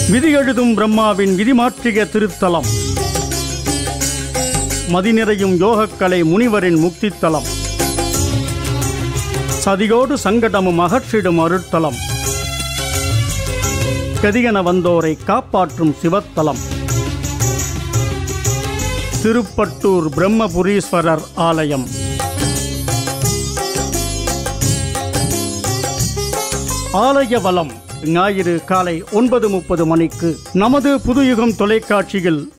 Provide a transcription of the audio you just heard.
விதி எழுதும் பிரம்மாவின் விதிமாற்றிய திருத்தலம் மதிநிறையும் யோகக்கலை முனிவரின் முக்தித்தலம் சதியோடு சங்கடமும் அகற்றிடும் அருட்தலம் கதியென வந்தோரை காப்பாற்றும் சிவத்தலம் திருப்பட்டூர் பிரம்மபுரீஸ்வரர் ஆலயம் ஆலய வலம் ஞாயிறு காலை ஒன்பது முப்பது மணிக்கு நமது புதுயுகம் தொலைக்காட்சியில்